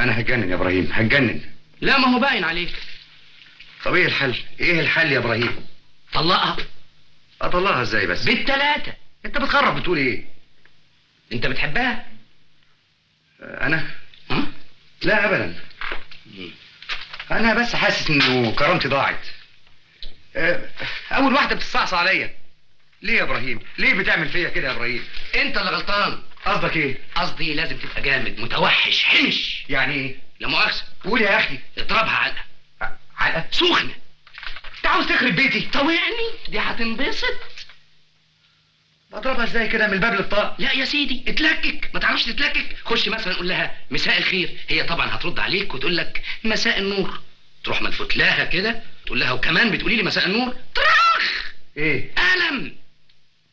انا هتجنن يا ابراهيم هتجنن لا ما هو باين عليك طب ايه الحل ايه الحل يا ابراهيم طلقها اطلعها ازاي بس بالتلاتة انت بتخرب بتقول ايه انت بتحبها آه، انا ها؟ لا ابدا انا بس حاسس انه كرامتي ضاعت آه، اول واحده بتستعصى عليا ليه يا ابراهيم ليه بتعمل فيا كده يا ابراهيم انت اللي غلطان قصدك ايه قصدي لازم تبقى جامد متوحش حمش يعني ايه لا مؤاخذة قول يا اخي اضربها علقة ع- علقه سخنة انت عاوز تخرب بيتي طوعني دي هتنبسط اضربها ازاي كده من الباب للطاق لا يا سيدي اتلكك ما تعرفش تتلكك خش مثلا قول لها مساء الخير هي طبعا هترد عليك وتقول لك مساء النور تروح ملفوت لها كده تقول لها وكمان بتقولي لي مساء النور طرخ ايه قلم